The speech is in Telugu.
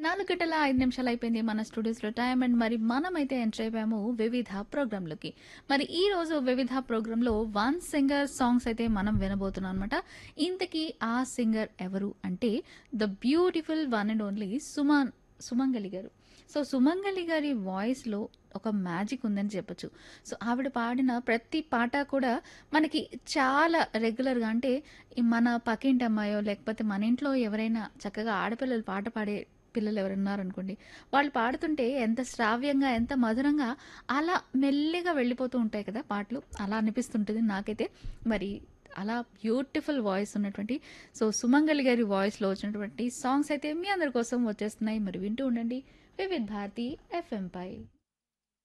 నాలుగు గంటల ఐదు నిమిషాలు అయిపోయింది మన స్టూడియోస్లో టైం అండ్ మరి మనమైతే ఎంటర్ అయిపోయాము వివిధ ప్రోగ్రాంలోకి మరి ఈ రోజు వివిధ ప్రోగ్రాంలో వన్ సింగర్ సాంగ్స్ అయితే మనం వినబోతున్నాం అనమాట ఇంతకీ ఆ సింగర్ ఎవరు అంటే the beautiful one and only Suman Sumangali garu so Sumangali గారి వాయిస్లో ఒక మ్యాజిక్ ఉందని చెప్పొచ్చు సో ఆవిడ పాడిన ప్రతి పాట కూడా మనకి చాలా రెగ్యులర్గా అంటే ఈ మన పక్కింటి అమ్మాయో లేకపోతే మన ఇంట్లో ఎవరైనా చక్కగా ఆడపిల్లలు పాట పాడే పిల్లలు ఎవరు ఉన్నారనుకోండి వాళ్ళు పాడుతుంటే ఎంత శ్రావ్యంగా ఎంత మధురంగా అలా మెల్లిగా వెళ్ళిపోతూ ఉంటాయి కదా పాటలు అలా అనిపిస్తుంటుంది నాకైతే మరి అలా బ్యూటిఫుల్ వాయిస్ ఉన్నటువంటి సో సుమంగలి గారి వాయిస్లో వచ్చినటువంటి సాంగ్స్ అయితే మీ అందరి కోసం వచ్చేస్తున్నాయి మరి వింటూ ఉండండి వివిధ్ భారతి ఎఫ్ఎం పై